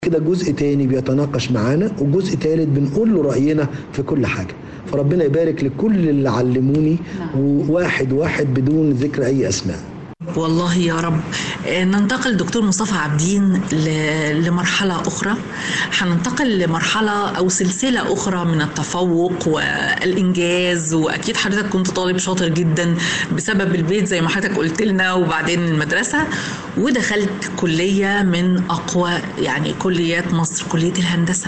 كده جزء تاني بيتناقش معانا وجزء تالت بنقول له رأينا في كل حاجة فربنا يبارك لكل اللي علموني وواحد واحد بدون ذكر أي أسماء والله يا رب ننتقل دكتور مصطفى عابدين لمرحلة أخرى هننتقل لمرحلة أو سلسلة أخرى من التفوق والإنجاز وأكيد حضرتك كنت طالب شاطر جدا بسبب البيت زي ما حضرتك قلت لنا وبعدين المدرسة ودخلت كلية من أقوى يعني كليات مصر كلية الهندسة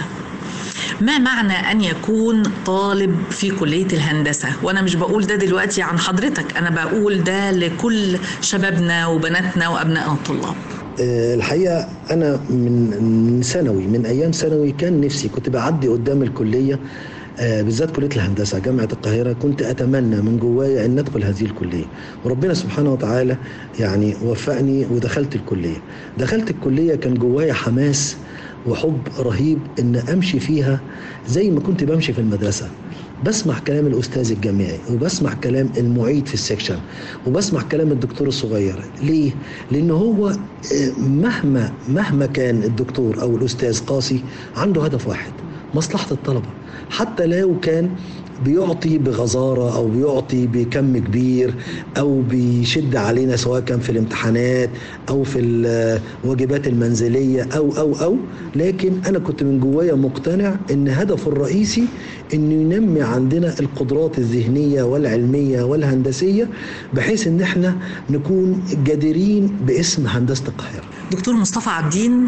ما معنى أن يكون طالب في كلية الهندسة وأنا مش بقول ده دلوقتي عن حضرتك أنا بقول ده لكل شبابنا وبناتنا وأبنائنا الطلاب الحقيقة أنا من ثانوي من أيام ثانوي كان نفسي كنت بعدي قدام الكلية بالذات كليه الهندسه جامعه القاهره كنت اتمنى من جوايا ان ادخل هذه الكليه وربنا سبحانه وتعالى يعني وفقني ودخلت الكليه دخلت الكليه كان جوايا حماس وحب رهيب ان امشي فيها زي ما كنت بمشي في المدرسه بسمع كلام الاستاذ الجامعي وبسمع كلام المعيد في السكشن وبسمع كلام الدكتور الصغير ليه لان هو مهما مهما كان الدكتور او الاستاذ قاسي عنده هدف واحد مصلحه الطلبه حتى لو كان بيعطي بغزارة أو بيعطي بكم كبير أو بيشد علينا سواء كان في الامتحانات أو في الواجبات المنزلية أو أو أو لكن أنا كنت من جوايا مقتنع أن هدفه الرئيسي أنه ينمي عندنا القدرات الذهنية والعلمية والهندسية بحيث أن احنا نكون جديرين باسم هندسة القاهرة دكتور مصطفى عبدين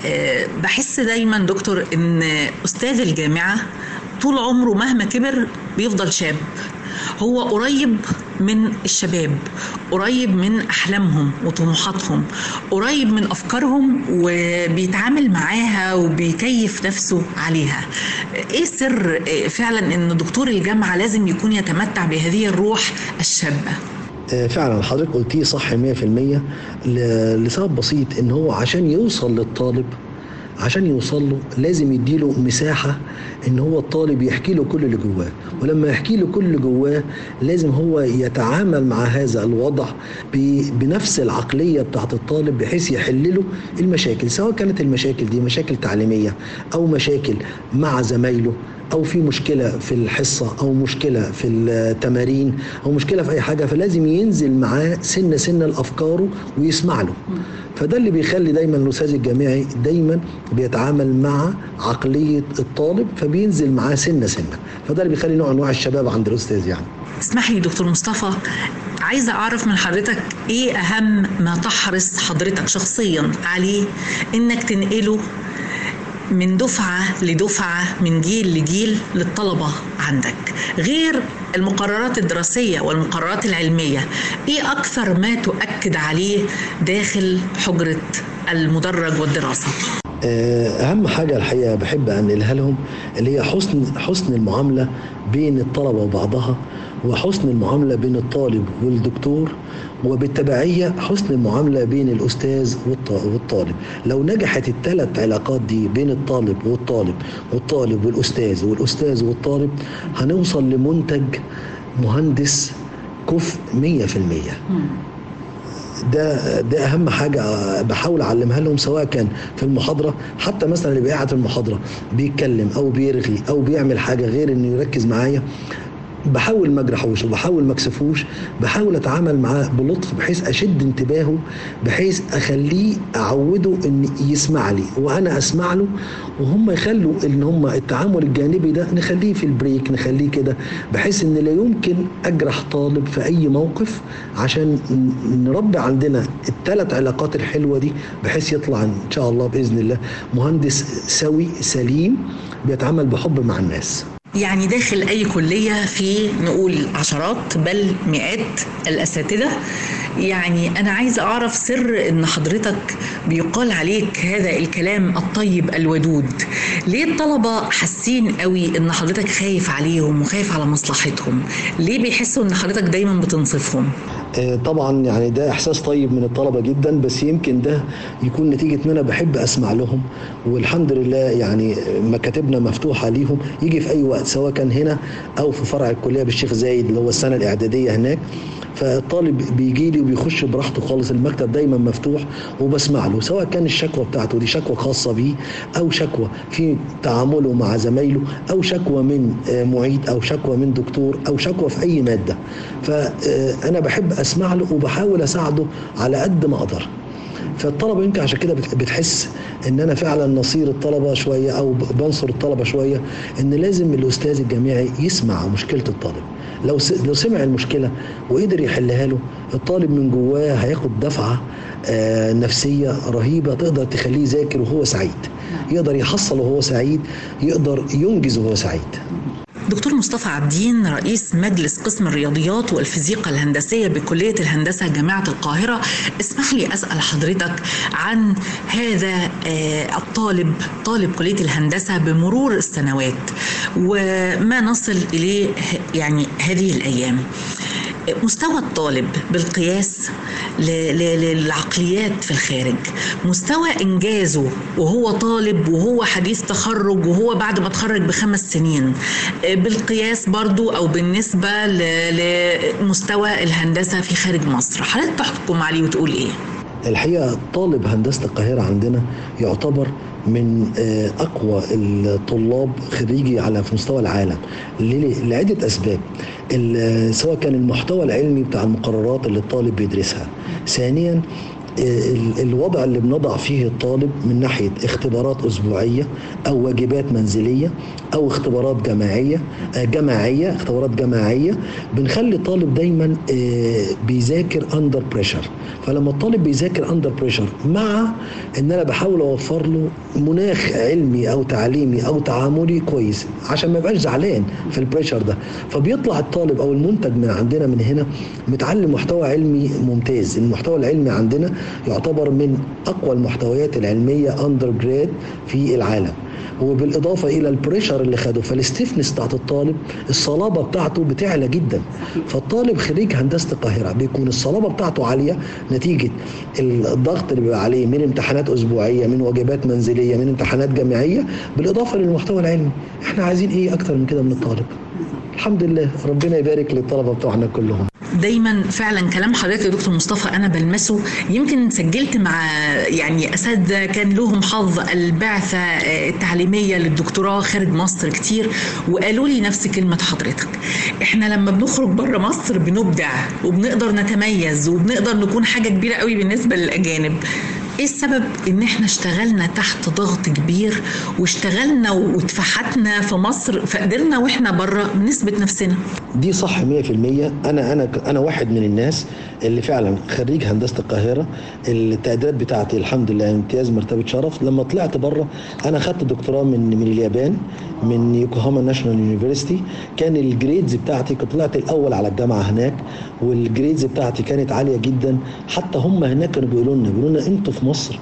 بحس دايما دكتور ان استاذ الجامعه طول عمره مهما كبر بيفضل شاب هو قريب من الشباب قريب من احلامهم وطموحاتهم قريب من افكارهم وبيتعامل معاها وبيكيف نفسه عليها ايه سر فعلا ان دكتور الجامعه لازم يكون يتمتع بهذه الروح الشابه فعلا حضرتك قلتيه صح 100% لسبب بسيط ان هو عشان يوصل للطالب عشان يوصل له لازم يديله مساحة ان هو الطالب يحكي له كل اللي جواه ولما يحكي له كل اللي جواه لازم هو يتعامل مع هذا الوضع بنفس العقلية بتاعت الطالب بحيث يحل له المشاكل سواء كانت المشاكل دي مشاكل تعليمية او مشاكل مع زمايله او في مشكله في الحصه او مشكله في التمارين او مشكله في اي حاجه فلازم ينزل معاه سنه سنه لافكاره ويسمع له فده اللي بيخلي دايما الاستاذ الجامعي دايما بيتعامل مع عقليه الطالب فبينزل معاه سنه سنه فده اللي بيخلي نوع انواع الشباب عند الاستاذ يعني اسمح لي دكتور مصطفى عايزه اعرف من حضرتك ايه اهم ما تحرص حضرتك شخصيا عليه انك تنقله من دفعة لدفعة من جيل لجيل للطلبة عندك غير المقررات الدراسية والمقررات العلمية ايه أكثر ما تؤكد عليه داخل حجرة المدرج والدراسة أهم حاجة الحقيقة بحب أنقلها لهم اللي هي حسن حسن المعاملة بين الطلبة وبعضها وحسن المعاملة بين الطالب والدكتور وبالتبعية حسن المعاملة بين الأستاذ والطالب لو نجحت الثلاث علاقات دي بين الطالب والطالب والطالب والأستاذ والأستاذ والطالب هنوصل لمنتج مهندس كفء 100% ده ده اهم حاجه بحاول اعلمها لهم سواء كان في المحاضره حتى مثلا اللي قاعد في المحاضره بيتكلم او بيرغي او بيعمل حاجه غير انه يركز معايا بحاول ما اجرحوش وبحاول ما اكسفوش بحاول اتعامل معاه بلطف بحيث اشد انتباهه بحيث اخليه اعوده ان يسمع لي وانا اسمع له وهم يخلوا ان هم التعامل الجانبي ده نخليه في البريك نخليه كده بحيث ان لا يمكن اجرح طالب في اي موقف عشان نربي عندنا الثلاث علاقات الحلوه دي بحيث يطلع ان شاء الله باذن الله مهندس سوي سليم بيتعامل بحب مع الناس يعني داخل أي كلية في نقول عشرات بل مئات الأساتذة يعني أنا عايزة أعرف سر إن حضرتك بيقال عليك هذا الكلام الطيب الودود ليه الطلبة حاسين قوي إن حضرتك خايف عليهم وخايف على مصلحتهم ليه بيحسوا إن حضرتك دايما بتنصفهم طبعا يعني ده احساس طيب من الطلبه جدا بس يمكن ده يكون نتيجه ان انا بحب اسمع لهم والحمد لله يعني مكاتبنا مفتوحه ليهم يجي في اي وقت سواء كان هنا او في فرع الكليه بالشيخ زايد اللي هو السنه الاعداديه هناك فالطالب بيجي لي وبيخش براحته خالص المكتب دايما مفتوح وبسمع له سواء كان الشكوى بتاعته دي شكوى خاصه بيه او شكوى في تعامله مع زمايله او شكوى من معيد او شكوى من دكتور او شكوى في اي ماده فانا بحب اسمع له وبحاول اساعده على قد ما اقدر فالطلبه يمكن عشان كده بتحس ان انا فعلا نصير الطلبه شويه او بنصر الطلبه شويه ان لازم الاستاذ الجامعي يسمع مشكله الطالب لو لو سمع المشكله وقدر يحلها له الطالب من جواه هياخد دفعه نفسيه رهيبه تقدر تخليه يذاكر وهو سعيد يقدر يحصل وهو سعيد يقدر ينجز وهو سعيد دكتور مصطفى عبدين رئيس مجلس قسم الرياضيات والفيزيقا الهندسية بكلية الهندسة جامعة القاهرة اسمح لي أسأل حضرتك عن هذا الطالب طالب كلية الهندسة بمرور السنوات وما نصل إليه يعني هذه الأيام مستوى الطالب بالقياس للعقليات في الخارج مستوى انجازه وهو طالب وهو حديث تخرج وهو بعد ما اتخرج بخمس سنين بالقياس برضو او بالنسبه لمستوى الهندسه في خارج مصر حضرتك تحكم عليه وتقول ايه الحقيقه طالب هندسه القاهره عندنا يعتبر من اقوى الطلاب خريجي على في مستوى العالم لعده اسباب سواء كان المحتوى العلمي بتاع المقررات اللي الطالب بيدرسها ثانيا الوضع اللي بنضع فيه الطالب من ناحيه اختبارات اسبوعيه او واجبات منزليه او اختبارات جماعيه جماعيه اختبارات جماعيه بنخلي الطالب دايما بيذاكر اندر بريشر فلما الطالب بيذاكر اندر بريشر مع ان انا بحاول اوفر له مناخ علمي او تعليمي او تعاملي كويس عشان ما يبقاش زعلان في البريشر ده فبيطلع الطالب او المنتج من عندنا من هنا متعلم محتوى علمي ممتاز المحتوى العلمي عندنا يعتبر من اقوى المحتويات العلميه اندر جراد في العالم وبالاضافه الى البريشر اللي خده فالستيفنس بتاعت الطالب الصلابه بتاعته بتعلى جدا فالطالب خريج هندسه القاهره بيكون الصلابه بتاعته عاليه نتيجه الضغط اللي بيبقى عليه من امتحانات اسبوعيه من واجبات منزليه من امتحانات جامعيه بالاضافه للمحتوى العلمي احنا عايزين ايه اكتر من كده من الطالب الحمد لله ربنا يبارك للطلبه بتوعنا كلهم دايما فعلا كلام حضرتك يا دكتور مصطفى انا بلمسه يمكن سجلت مع يعني اساتذه كان لهم حظ البعثه التعليميه للدكتوراه خارج مصر كتير وقالوا لي نفس كلمه حضرتك احنا لما بنخرج بره مصر بنبدع وبنقدر نتميز وبنقدر نكون حاجه كبيره قوي بالنسبه للاجانب ايه السبب ان احنا اشتغلنا تحت ضغط كبير واشتغلنا واتفحتنا في مصر فقدرنا واحنا بره نثبت نفسنا دي صح 100% انا انا انا واحد من الناس اللي فعلا خريج هندسه القاهره التقديرات بتاعتي الحمد لله امتياز مرتبه شرف لما طلعت بره انا خدت دكتوراه من من اليابان من يوكوهاما ناشونال يونيفرستي كان الجريدز بتاعتي كنت طلعت الاول على الجامعه هناك والجريدز بتاعتي كانت عاليه جدا حتى هم هناك كانوا بيقولوا لنا بيقولوا لنا انتوا في مصر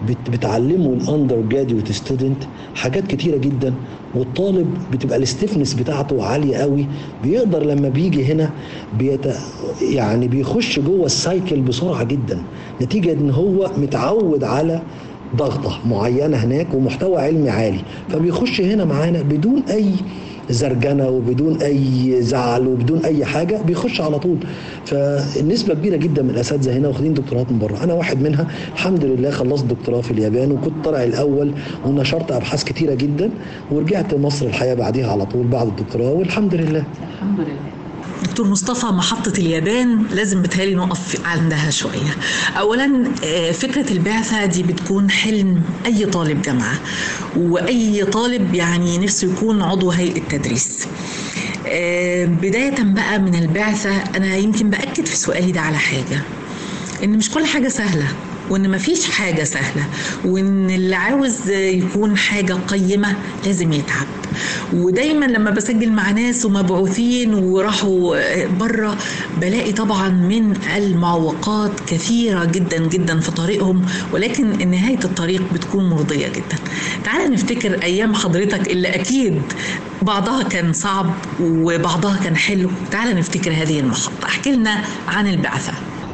بتعلموا الاندر جراديويت ستودنت حاجات كتيره جدا والطالب بتبقى الاستفنس بتاعته عاليه قوي بيقدر لما بيجي هنا بيت يعني بيخش جوه السايكل بسرعه جدا نتيجه ان هو متعود على ضغطه معينه هناك ومحتوى علمي عالي فبيخش هنا معانا بدون اي زرجنه وبدون اي زعل وبدون اي حاجه بيخش على طول فالنسبه كبيره جدا من الاساتذه هنا واخدين دكتوراه من بره انا واحد منها الحمد لله خلصت دكتوراه في اليابان وكنت طالع الاول ونشرت ابحاث كتيره جدا ورجعت مصر الحياه بعديها على طول بعد الدكتوراه والحمد لله الحمد لله دكتور مصطفى محطة اليابان لازم بتهيألي نقف عندها شوية أولا فكرة البعثة دي بتكون حلم أي طالب جامعة وأي طالب يعني نفسه يكون عضو هيئة تدريس بداية بقى من البعثة أنا يمكن بأكد في سؤالي ده على حاجة إن مش كل حاجة سهلة وان مفيش حاجه سهله وان اللي عاوز يكون حاجه قيمه لازم يتعب ودايما لما بسجل مع ناس ومبعوثين وراحوا بره بلاقي طبعا من المعوقات كثيره جدا جدا في طريقهم ولكن نهايه الطريق بتكون مرضيه جدا تعال نفتكر ايام حضرتك اللي اكيد بعضها كان صعب وبعضها كان حلو تعال نفتكر هذه المحطه احكي لنا عن البعثه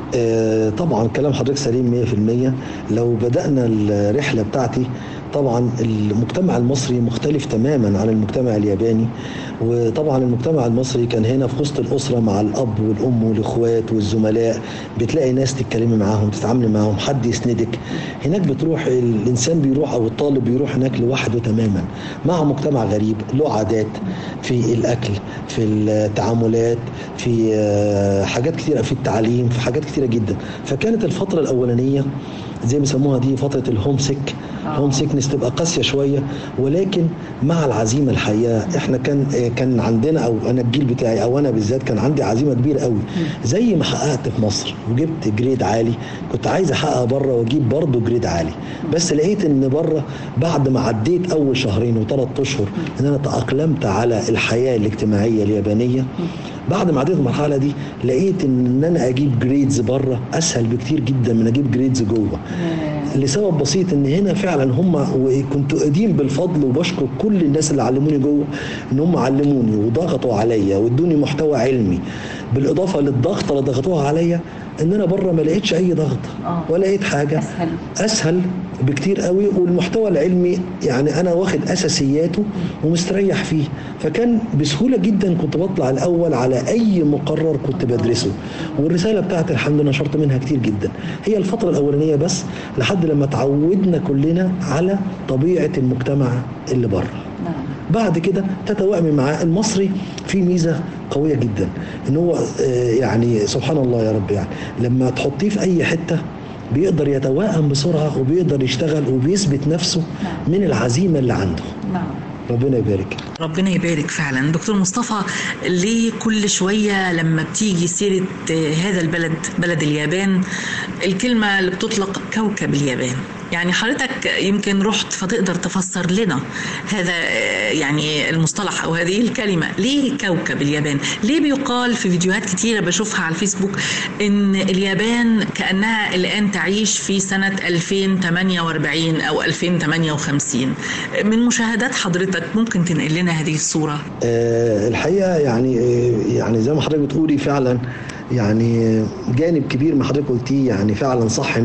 طبعا كلام حضرتك سليم 100% لو بدأنا الرحلة بتاعتي طبعا المجتمع المصري مختلف تماما عن المجتمع الياباني وطبعا المجتمع المصري كان هنا في وسط الاسره مع الاب والام والاخوات والزملاء بتلاقي ناس تتكلمي معاهم تتعاملي معاهم حد يسندك هناك بتروح الانسان بيروح او الطالب بيروح هناك لوحده تماما مع مجتمع غريب له عادات في الاكل في التعاملات في حاجات كثيره في التعليم في حاجات كثيره جدا فكانت الفتره الاولانيه زي ما بيسموها دي فتره الهوم سيك هوم سيكنس تبقى قاسيه شويه ولكن مع العزيمه الحقيقه احنا كان كان عندنا او انا الجيل بتاعي او انا بالذات كان عندي عزيمه كبيره قوي زي ما حققت في مصر وجبت جريد عالي كنت عايز احقق بره واجيب برضه جريد عالي بس لقيت ان بره بعد ما عديت اول شهرين وثلاث اشهر ان انا تاقلمت على الحياه الاجتماعيه اليابانيه بعد ما عديت المرحله دي لقيت ان انا اجيب جريدز بره اسهل بكتير جدا من اجيب جريدز جوه لسبب بسيط ان هنا فعلا هم وكنت قديم بالفضل وبشكر كل الناس اللي علموني جوه ان هم علموني وضغطوا عليا وادوني محتوى علمي بالاضافه للضغط اللي ضغطوها عليا ان انا بره ما لقيتش اي ضغط ولا لقيت حاجه اسهل اسهل بكتير قوي والمحتوى العلمي يعني انا واخد اساسياته ومستريح فيه فكان بسهوله جدا كنت بطلع الاول على اي مقرر كنت بدرسه والرساله بتاعتي الحمد لله نشرت منها كتير جدا هي الفتره الاولانيه بس لحد لما تعودنا كلنا على طبيعه المجتمع اللي بره بعد كده تتوائمي معاه المصري في ميزه قويه جدا ان هو يعني سبحان الله يا رب يعني لما تحطيه في اي حته بيقدر يتوائم بسرعه وبيقدر يشتغل وبيثبت نفسه من العزيمه اللي عنده نعم ربنا يبارك ربنا يبارك فعلا دكتور مصطفى ليه كل شوية لما بتيجي سيرة هذا البلد بلد اليابان الكلمة اللي بتطلق كوكب اليابان يعني حضرتك يمكن رحت فتقدر تفسر لنا هذا يعني المصطلح او هذه الكلمه ليه كوكب اليابان ليه بيقال في فيديوهات كتيره بشوفها على الفيسبوك ان اليابان كانها الان تعيش في سنه 2048 او 2058 من مشاهدات حضرتك ممكن تنقل لنا هذه الصوره أه الحقيقه يعني يعني زي ما حضرتك بتقولي فعلا يعني جانب كبير ما حضرتك قلتيه يعني فعلا صح 100%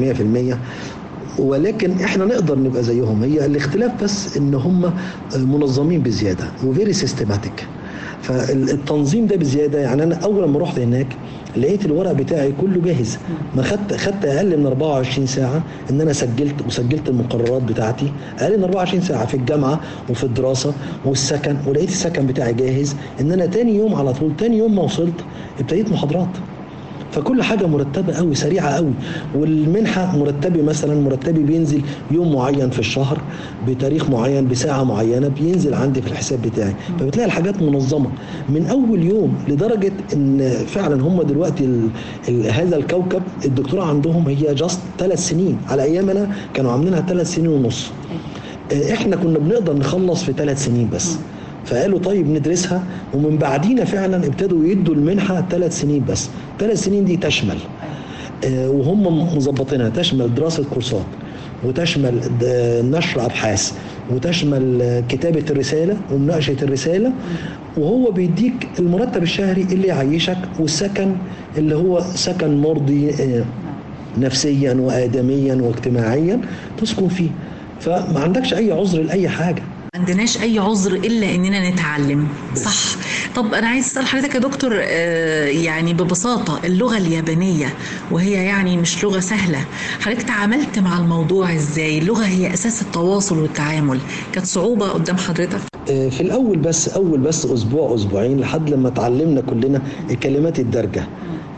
ولكن احنا نقدر نبقى زيهم هي الاختلاف بس ان هم منظمين بزياده وفيري سيستماتيك فالتنظيم ده بزياده يعني انا اول ما رحت هناك لقيت الورق بتاعي كله جاهز ما خدت خدت اقل من 24 ساعه ان انا سجلت وسجلت المقررات بتاعتي اقل من 24 ساعه في الجامعه وفي الدراسه والسكن ولقيت السكن بتاعي جاهز ان انا تاني يوم على طول تاني يوم ما وصلت ابتديت محاضرات فكل حاجه مرتبه قوي سريعه قوي والمنحه مرتبي مثلا مرتبي بينزل يوم معين في الشهر بتاريخ معين بساعه معينه بينزل عندي في الحساب بتاعي فبتلاقي الحاجات منظمه من اول يوم لدرجه ان فعلا هم دلوقتي ال ال هذا الكوكب الدكتوراه عندهم هي جاست ثلاث سنين على ايامنا كانوا عاملينها ثلاث سنين ونص احنا كنا بنقدر نخلص في ثلاث سنين بس فقالوا طيب ندرسها ومن بعدينا فعلا ابتدوا يدوا المنحه ثلاث سنين بس ثلاث سنين دي تشمل آه وهم مظبطينها تشمل دراسه كورسات وتشمل نشر ابحاث وتشمل كتابه الرساله ومناقشه الرساله وهو بيديك المرتب الشهري اللي يعيشك والسكن اللي هو سكن مرضي آه نفسيا وادميا واجتماعيا تسكن فيه فما عندكش اي عذر لاي حاجه عندناش اي عذر الا اننا نتعلم صح طب انا عايز اسال حضرتك يا دكتور يعني ببساطه اللغه اليابانيه وهي يعني مش لغه سهله حضرتك تعاملت مع الموضوع ازاي اللغه هي اساس التواصل والتعامل كانت صعوبه قدام حضرتك في الاول بس اول بس اسبوع اسبوعين لحد لما اتعلمنا كلنا الكلمات الدارجه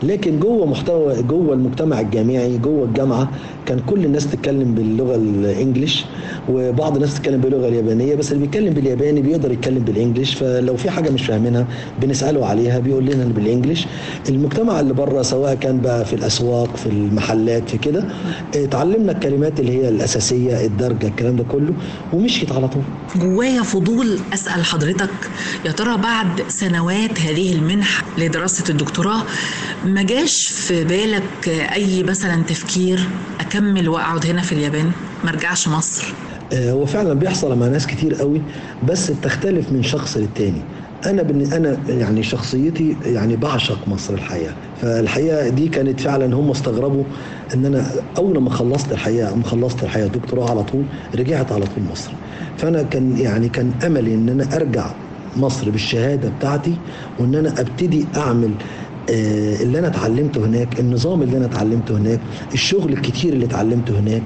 لكن جوه محتوى جوه المجتمع الجامعي جوه الجامعه كان كل الناس تتكلم باللغه الانجليش وبعض الناس تتكلم باللغه اليابانيه بس اللي بيتكلم بالياباني بيقدر يتكلم بالانجليش فلو في حاجه مش فاهمينها بنساله عليها بيقول لنا بالانجليش المجتمع اللي بره سواء كان بقى في الاسواق في المحلات في كده اتعلمنا الكلمات اللي هي الاساسيه الدرجه الكلام ده كله ومشيت على طول جوايا فضول اسال حضرتك يا ترى بعد سنوات هذه المنحه لدراسه الدكتوراه ما جاش في بالك اي مثلا تفكير اكمل واقعد هنا في اليابان ما ارجعش مصر هو فعلا بيحصل مع ناس كتير قوي بس بتختلف من شخص للتاني انا بن... انا يعني شخصيتي يعني بعشق مصر الحقيقه فالحقيقه دي كانت فعلا هم استغربوا ان انا اول ما خلصت الحقيقه ما خلصت الحقيقه دكتوراه على طول رجعت على طول مصر فانا كان يعني كان املي ان انا ارجع مصر بالشهاده بتاعتي وان انا ابتدي اعمل اللي انا اتعلمته هناك النظام اللي انا اتعلمته هناك الشغل الكتير اللي اتعلمته هناك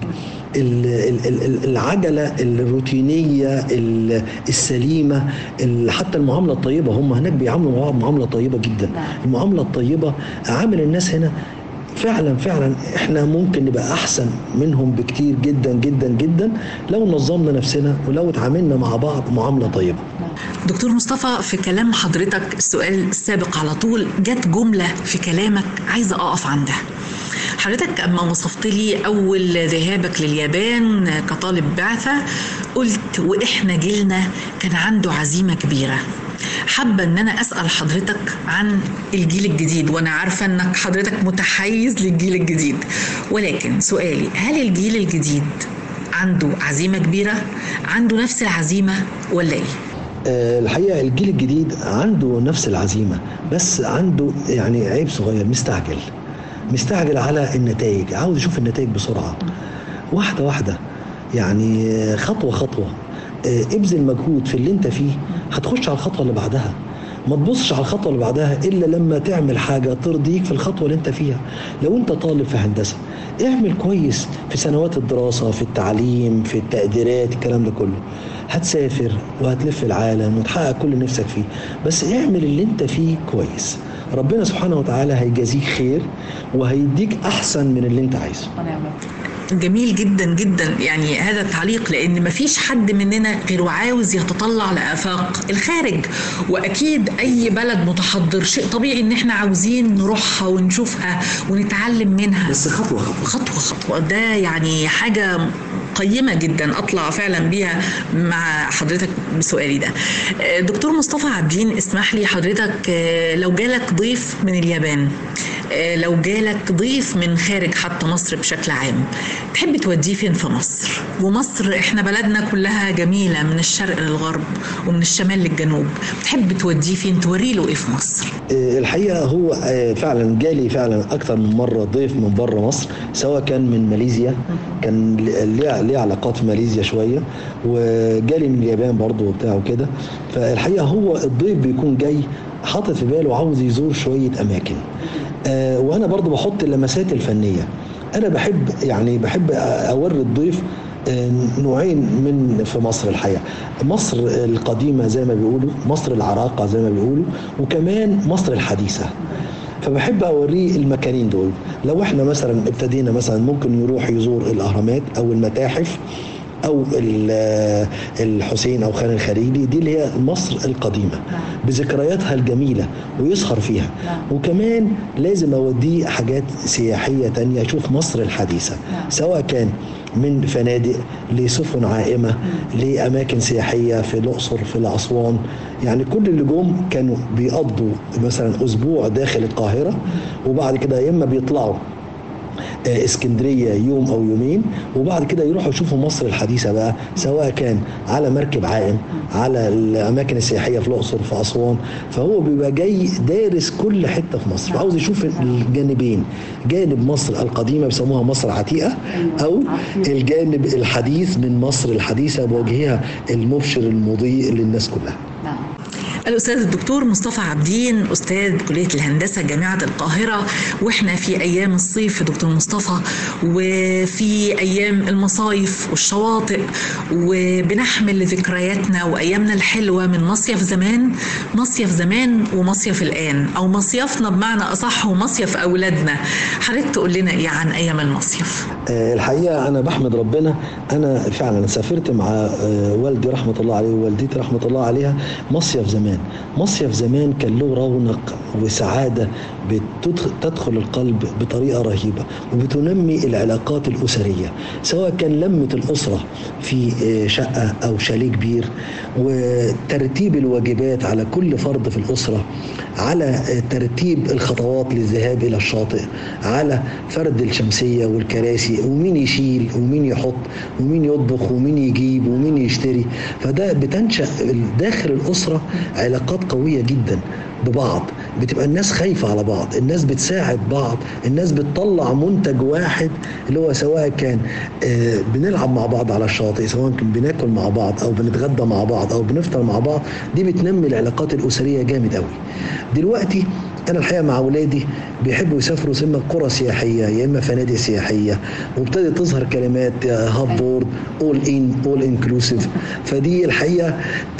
العجله الروتينيه السليمه حتى المعامله الطيبه هم هناك بيعاملوا معامله طيبه جدا المعامله الطيبه عامل الناس هنا فعلا فعلا احنا ممكن نبقى احسن منهم بكتير جدا جدا جدا لو نظمنا نفسنا ولو اتعاملنا مع بعض معامله طيبه دكتور مصطفى في كلام حضرتك السؤال السابق على طول جت جمله في كلامك عايزه اقف عندها حضرتك اما وصفت لي اول ذهابك لليابان كطالب بعثه قلت واحنا جيلنا كان عنده عزيمه كبيره حابه ان انا اسال حضرتك عن الجيل الجديد وانا عارفه انك حضرتك متحيز للجيل الجديد ولكن سؤالي هل الجيل الجديد عنده عزيمه كبيره عنده نفس العزيمه ولا ايه الحقيقه الجيل الجديد عنده نفس العزيمه بس عنده يعني عيب صغير مستعجل مستعجل على النتائج عاوز يشوف النتائج بسرعه واحده واحده يعني خطوه خطوه ابذل مجهود في اللي انت فيه هتخش على الخطوه اللي بعدها ما تبصش على الخطوه اللي بعدها الا لما تعمل حاجه ترضيك في الخطوه اللي انت فيها لو انت طالب في هندسه اعمل كويس في سنوات الدراسه في التعليم في التقديرات الكلام ده كله هتسافر وهتلف العالم وتحقق كل اللي نفسك فيه بس اعمل اللي انت فيه كويس ربنا سبحانه وتعالى هيجازيك خير وهيديك احسن من اللي انت عايزه جميل جدا جدا يعني هذا التعليق لان مفيش حد مننا غير عاوز يتطلع لافاق الخارج واكيد اي بلد متحضر شيء طبيعي ان احنا عاوزين نروحها ونشوفها ونتعلم منها بس خطوه خطوه خطوه خطوه ده يعني حاجه قيمه جدا اطلع فعلا بيها مع حضرتك بسؤالي ده دكتور مصطفى عابدين اسمح لي حضرتك لو جالك ضيف من اليابان لو جالك ضيف من خارج حتى مصر بشكل عام تحب توديه فين في مصر ومصر احنا بلدنا كلها جميله من الشرق للغرب ومن الشمال للجنوب تحب توديه فين توري له ايه في مصر الحقيقه هو فعلا جالي فعلا اكثر من مره ضيف من بره مصر سواء كان من ماليزيا كان ليه ليه علاقات في ماليزيا شويه وجالي من اليابان برضه وبتاع وكده فالحقيقه هو الضيف بيكون جاي حاطط في باله عاوز يزور شويه اماكن آه وانا برضو بحط اللمسات الفنيه انا بحب يعني بحب اوري الضيف آه نوعين من في مصر الحقيقه مصر القديمه زي ما بيقولوا مصر العراقه زي ما بيقولوا وكمان مصر الحديثه فبحب اوريه المكانين دول لو احنا مثلا ابتدينا مثلا ممكن يروح يزور الاهرامات او المتاحف او الحسين او خان الخليلي دي اللي هي مصر القديمه بذكرياتها الجميله ويسهر فيها وكمان لازم اوديه حاجات سياحيه تانية اشوف مصر الحديثه سواء كان من فنادق لسفن عائمه لاماكن سياحيه في الاقصر في الاسوان يعني كل اللي جم كانوا بيقضوا مثلا اسبوع داخل القاهره وبعد كده يا اما بيطلعوا اسكندريه يوم او يومين وبعد كده يروحوا يشوفوا مصر الحديثه بقى سواء كان على مركب عائم على الاماكن السياحيه في الاقصر في اسوان فهو بيبقى جاي دارس كل حته في مصر وعاوز يشوف الجانبين جانب مصر القديمه بيسموها مصر عتيقه او الجانب الحديث من مصر الحديثه بوجهها المبشر المضيء للناس كلها الأستاذ الدكتور مصطفى عبدين أستاذ كلية الهندسة جامعة القاهرة وإحنا في أيام الصيف دكتور مصطفى وفي أيام المصايف والشواطئ وبنحمل ذكرياتنا وأيامنا الحلوة من مصيف زمان مصيف زمان ومصيف الآن أو مصيفنا بمعنى أصح ومصيف أولادنا حضرتك تقول لنا إيه عن أيام المصيف؟ الحقيقة أنا بحمد ربنا أنا فعلا سافرت مع والدي رحمة الله عليه ووالدتي رحمة الله عليها مصيف زمان مصيف زمان كان له رونق وسعادة بتدخل القلب بطريقة رهيبة وبتنمي العلاقات الأسرية سواء كان لمة الأسرة في شقة أو شاليه كبير وترتيب الواجبات على كل فرد في الأسرة على ترتيب الخطوات للذهاب إلى الشاطئ على فرد الشمسية والكراسي ومين يشيل ومين يحط ومين يطبخ ومين يجيب ومين يشتري فده بتنشأ داخل الأسرة علاقات قوية جدا ببعض بتبقى الناس خايفة على بعض الناس بتساعد بعض الناس بتطلع منتج واحد اللي هو سواء كان آه بنلعب مع بعض على الشاطئ سواء كان بناكل مع بعض او بنتغدى مع بعض او بنفطر مع بعض دي بتنمي العلاقات الأسرية جامد قوي دلوقتي انا الحقيقه مع اولادي بيحبوا يسافروا اما قرى سياحيه يا اما فنادق سياحيه وابتدت تظهر كلمات هاب بورد اول ان اول انكلوسيف فدي الحقيقه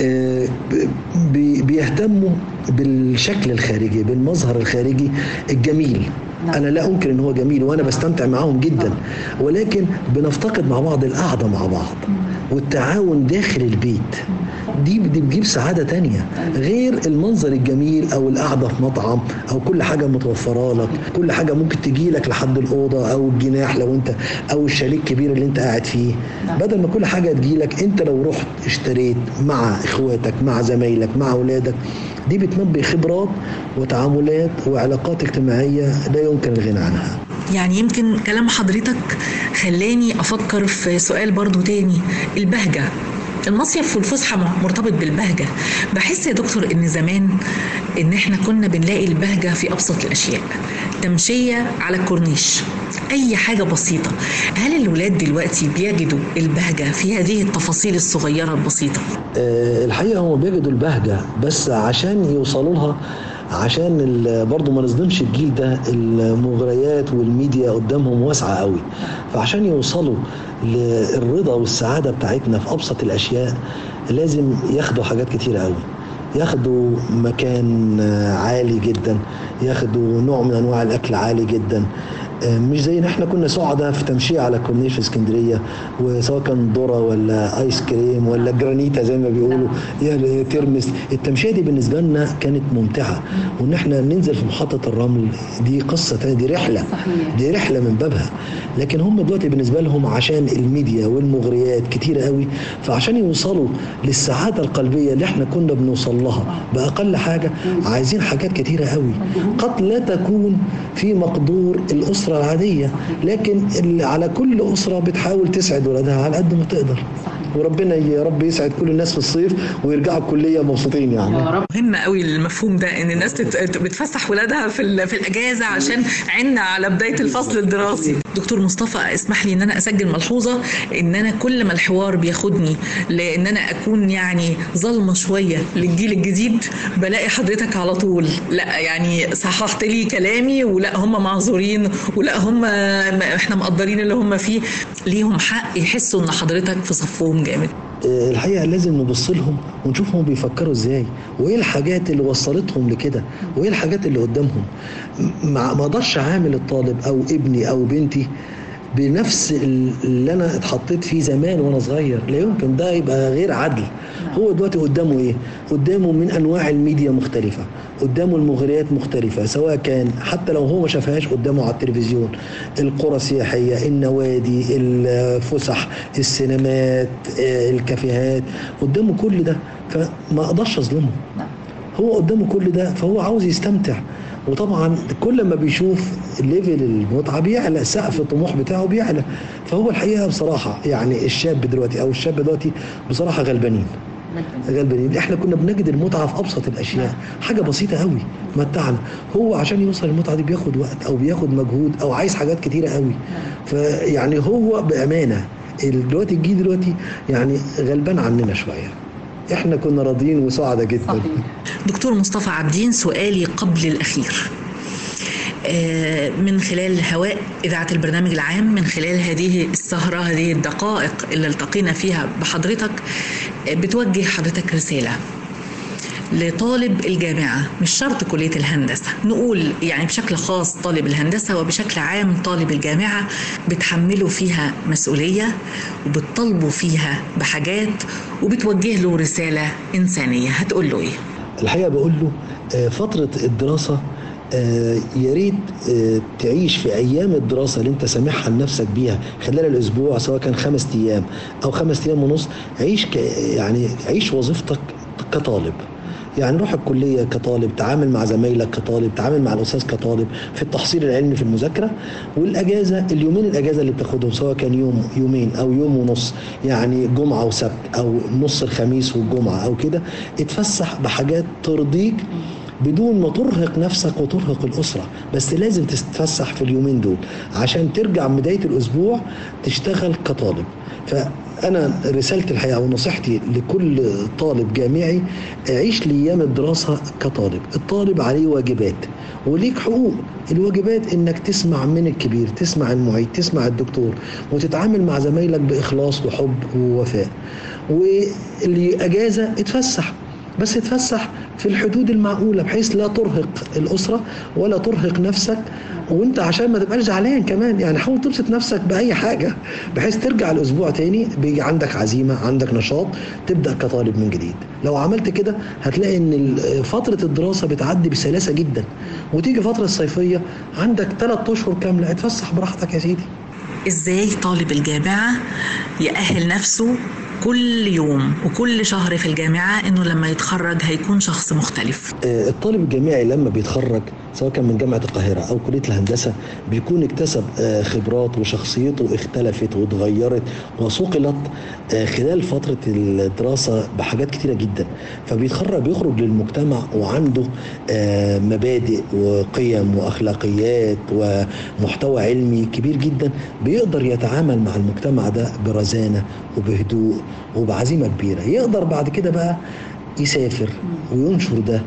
بيهتموا بالشكل الخارجي بالمظهر الخارجي الجميل انا لا انكر ان هو جميل وانا بستمتع معاهم جدا ولكن بنفتقد مع بعض القعده مع بعض والتعاون داخل البيت دي دي بتجيب سعاده تانية غير المنظر الجميل او القعده في مطعم او كل حاجه متوفره لك كل حاجه ممكن تجي لك لحد الاوضه او الجناح لو انت او الشاليه الكبير اللي انت قاعد فيه بدل ما كل حاجه تجي لك انت لو رحت اشتريت مع اخواتك مع زمايلك مع اولادك دي بتنبي خبرات وتعاملات وعلاقات اجتماعيه لا يمكن الغنى عنها يعني يمكن كلام حضرتك خلاني افكر في سؤال برضو تاني البهجه المصيف والفسحة مرتبط بالبهجة بحس يا دكتور ان زمان ان احنا كنا بنلاقي البهجة في ابسط الاشياء تمشية على الكورنيش اي حاجة بسيطة هل الولاد دلوقتي بيجدوا البهجة في هذه التفاصيل الصغيرة البسيطة أه الحقيقة هم بيجدوا البهجة بس عشان يوصلوا لها عشان برضه ما نظلمش الجيل ده المغريات والميديا قدامهم واسعه قوي فعشان يوصلوا للرضا والسعاده بتاعتنا في ابسط الاشياء لازم ياخدوا حاجات كتيره قوي ياخدوا مكان عالي جدا ياخدوا نوع من انواع الاكل عالي جدا مش زي ان احنا كنا سعداء في تمشيه على كورنيش في اسكندريه وسواء كان ذره ولا ايس كريم ولا جرانيتا زي ما بيقولوا يا ترمس التمشيه دي بالنسبه لنا كانت ممتعه وان احنا ننزل في محطه الرمل دي قصه تانية دي رحله صحيح. دي رحله من بابها لكن هم دلوقتي بالنسبه لهم عشان الميديا والمغريات كتيره قوي فعشان يوصلوا للسعاده القلبيه اللي احنا كنا بنوصل لها باقل حاجه عايزين حاجات كتيره قوي قد لا تكون في مقدور الاسره الأسرة العادية لكن على كل أسرة بتحاول تسعد ولادها على قد ما تقدر وربنا يا رب يسعد كل الناس في الصيف ويرجعوا الكليه مبسوطين يعني يا رب مهم قوي المفهوم ده ان الناس بتفسح ولادها في في الاجازه عشان عنا على بدايه الفصل الدراسي دكتور مصطفى اسمح لي ان انا اسجل ملحوظه ان انا كل ما الحوار بياخدني لان انا اكون يعني ظلمه شويه للجيل الجديد بلاقي حضرتك على طول لا يعني صححت لي كلامي ولا هم معذورين ولا هم احنا مقدرين اللي هم فيه ليهم حق يحسوا ان حضرتك في صفهم جامد الحقيقه لازم نبص لهم ونشوف هم بيفكروا ازاي وايه الحاجات اللي وصلتهم لكده وايه الحاجات اللي قدامهم ما اقدرش عامل الطالب او ابني او بنتي بنفس اللي انا اتحطيت فيه زمان وانا صغير لا يمكن ده يبقى غير عدل هو دلوقتي قدامه ايه قدامه من انواع الميديا مختلفه قدامه المغريات مختلفه سواء كان حتى لو هو ما شافهاش قدامه على التلفزيون القرى السياحيه النوادي الفسح السينمات الكافيهات قدامه كل ده فما اقدرش اظلمه هو قدامه كل ده فهو عاوز يستمتع وطبعا كل ما بيشوف ليفل المتعه بيعلى سقف الطموح بتاعه بيعلى فهو الحقيقه بصراحه يعني الشاب دلوقتي او الشاب دلوقتي بصراحه غلبانين غلبانين احنا كنا بنجد المتعه في ابسط الاشياء حاجه بسيطه قوي متعنا هو عشان يوصل المتعه دي بياخد وقت او بياخد مجهود او عايز حاجات كتيره قوي فيعني هو بامانه دلوقتي الجيل دلوقتي يعني غلبان عننا شويه احنا كنا راضيين وسعداء جدا صحيح. دكتور مصطفى عبدين سؤالي قبل الاخير من خلال هواء إذاعة البرنامج العام من خلال هذه السهرة هذه الدقائق اللي التقينا فيها بحضرتك بتوجه حضرتك رسالة لطالب الجامعة مش شرط كلية الهندسة نقول يعني بشكل خاص طالب الهندسة وبشكل عام طالب الجامعة بتحمله فيها مسؤولية وبتطالبه فيها بحاجات وبتوجه له رسالة إنسانية هتقول له إيه؟ الحقيقة بقول له فترة الدراسة آه يا ريت آه تعيش في ايام الدراسه اللي انت سامحها لنفسك بيها خلال الاسبوع سواء كان خمس ايام او خمس ايام ونص عيش ك يعني عيش وظيفتك كطالب يعني روح الكليه كطالب تعامل مع زمايلك كطالب تعامل مع الاستاذ كطالب في التحصيل العلمي في المذاكره والاجازه اليومين الاجازه اللي بتاخدهم سواء كان يوم يومين او يوم ونص يعني جمعه وسبت او نص الخميس والجمعه او كده اتفسح بحاجات ترضيك بدون ما ترهق نفسك وترهق الأسرة بس لازم تتفسح في اليومين دول عشان ترجع من بداية الأسبوع تشتغل كطالب فأنا رسالتي الحقيقة ونصيحتي لكل طالب جامعي عيش لأيام الدراسة كطالب الطالب عليه واجبات وليك حقوق الواجبات انك تسمع من الكبير تسمع المعيد تسمع الدكتور وتتعامل مع زمايلك باخلاص وحب ووفاء واللي اجازه اتفسح بس اتفسح في الحدود المعقوله بحيث لا ترهق الاسره ولا ترهق نفسك وانت عشان ما تبقاش زعلان كمان يعني حاول تبسط نفسك باي حاجه بحيث ترجع الاسبوع تاني بيجي عندك عزيمه عندك نشاط تبدا كطالب من جديد لو عملت كده هتلاقي ان فتره الدراسه بتعدي بسلاسه جدا وتيجي فتره الصيفيه عندك ثلاث اشهر كامله اتفسح براحتك يا سيدي ازاي طالب الجامعه يأهل نفسه كل يوم وكل شهر في الجامعة إنه لما يتخرج هيكون شخص مختلف الطالب الجامعي لما بيتخرج سواء كان من جامعة القاهرة أو كلية الهندسة بيكون اكتسب خبرات وشخصيته اختلفت واتغيرت وصقلت خلال فترة الدراسة بحاجات كتيرة جدا فبيتخرج بيخرج للمجتمع وعنده مبادئ وقيم وأخلاقيات ومحتوى علمي كبير جدا بيقدر يتعامل مع المجتمع ده برزانة وبهدوء وبعزيمة كبيرة يقدر بعد كده بقى يسافر وينشر ده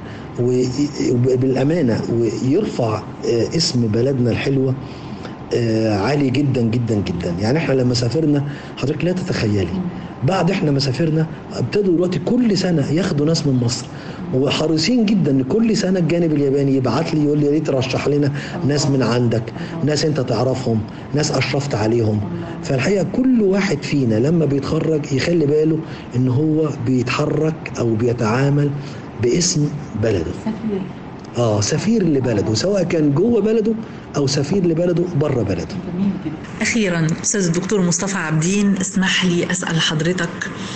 وبالامانه ويرفع اسم بلدنا الحلوه عالي جدا جدا جدا يعني احنا لما سافرنا حضرتك لا تتخيلي بعد احنا ما سافرنا ابتدوا دلوقتي كل سنه ياخدوا ناس من مصر وحريصين جدا ان كل سنه الجانب الياباني يبعت لي يقول لي يا ريت رشح لنا ناس من عندك ناس انت تعرفهم ناس اشرفت عليهم فالحقيقه كل واحد فينا لما بيتخرج يخلي باله ان هو بيتحرك او بيتعامل باسم بلده سفير اه سفير لبلده سواء كان جوه بلده او سفير لبلده بره بلده جميل جدا أخيرا أستاذ الدكتور مصطفى عبدين اسمح لي أسأل حضرتك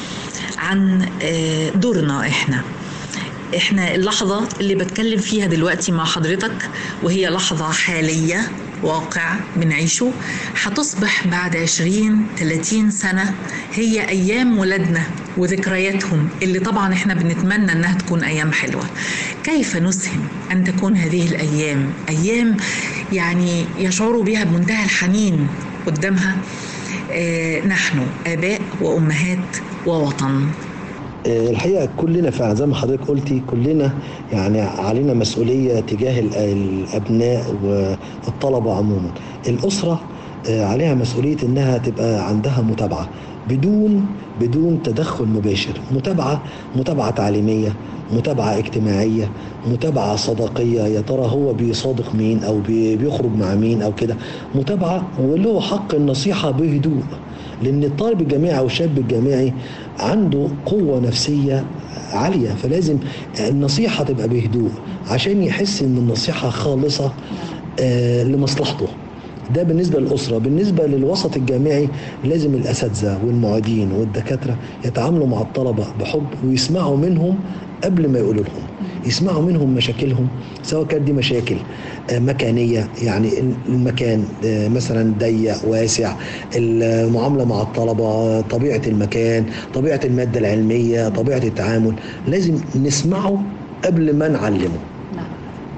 عن آه، دورنا إحنا إحنا اللحظة اللي بتكلم فيها دلوقتي مع حضرتك وهي لحظة حالية واقع بنعيشه هتصبح بعد 20 30 سنة هي أيام ولادنا وذكرياتهم اللي طبعا احنا بنتمنى انها تكون ايام حلوه كيف نسهم ان تكون هذه الايام ايام يعني يشعروا بها بمنتهى الحنين قدامها آه نحن اباء وامهات ووطن آه، الحقيقه كلنا فعلا زي ما حضرتك قلتي كلنا يعني علينا مسؤوليه تجاه ال- الابناء والطلبه عموما الاسره آه، عليها مسؤوليه انها تبقى عندها متابعه بدون بدون تدخل مباشر متابعه متابعه تعليميه متابعه اجتماعيه متابعه صداقيه يا ترى هو بيصادق مين او بي- بيخرج مع مين او كده متابعه وله حق النصيحه بهدوء لان الطالب الجامعي او الشاب الجامعي عنده قوه نفسيه عاليه فلازم النصيحه تبقى بهدوء عشان يحس ان النصيحه خالصه آه لمصلحته ده بالنسبه للاسره بالنسبه للوسط الجامعي لازم الاساتذه والمعيدين والدكاتره يتعاملوا مع الطلبه بحب ويسمعوا منهم قبل ما يقولوا لهم يسمعوا منهم مشاكلهم سواء كانت دي مشاكل آه، مكانيه يعني المكان آه، مثلا ضيق واسع المعامله مع الطلبه طبيعه المكان طبيعه الماده العلميه طبيعه التعامل لازم نسمعه قبل ما نعلمه نعم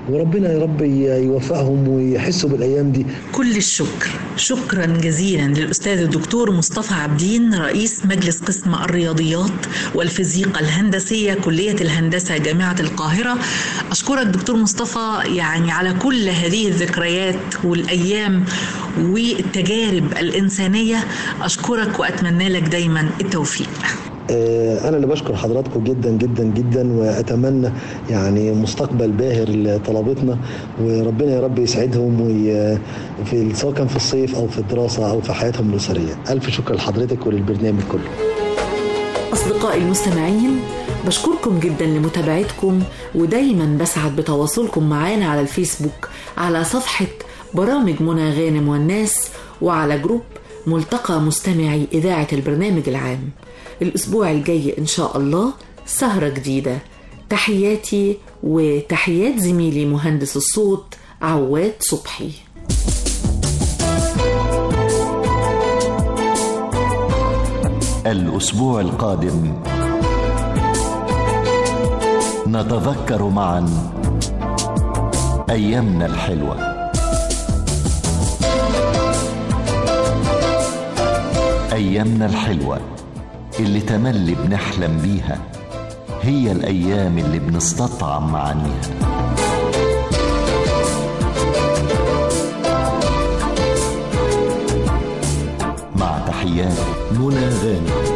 وربنا يا رب يوفقهم ويحسوا بالايام دي كل الشكر شكرا جزيلا للاستاذ الدكتور مصطفى عبدين رئيس مجلس قسم الرياضيات والفيزيقا الهندسيه كليه الهندسه جامعه القاهره اشكرك دكتور مصطفى يعني على كل هذه الذكريات والايام والتجارب الانسانيه اشكرك واتمنى لك دايما التوفيق انا اللي بشكر حضراتكم جدا جدا جدا واتمنى يعني مستقبل باهر لطلبتنا وربنا يا رب يسعدهم وفي سواء كان في الصيف او في الدراسه او في حياتهم الاسريه الف شكر لحضرتك وللبرنامج كله اصدقائي المستمعين بشكركم جدا لمتابعتكم ودايما بسعد بتواصلكم معانا على الفيسبوك على صفحه برامج منى غانم والناس وعلى جروب ملتقى مستمعي اذاعه البرنامج العام الأسبوع الجاي إن شاء الله سهرة جديدة تحياتي وتحيات زميلي مهندس الصوت عواد صبحي الأسبوع القادم نتذكر معا أيامنا الحلوة أيامنا الحلوة اللي تملي بنحلم بيها هي الأيام اللي بنستطعم معانيها مع تحيات منى غانم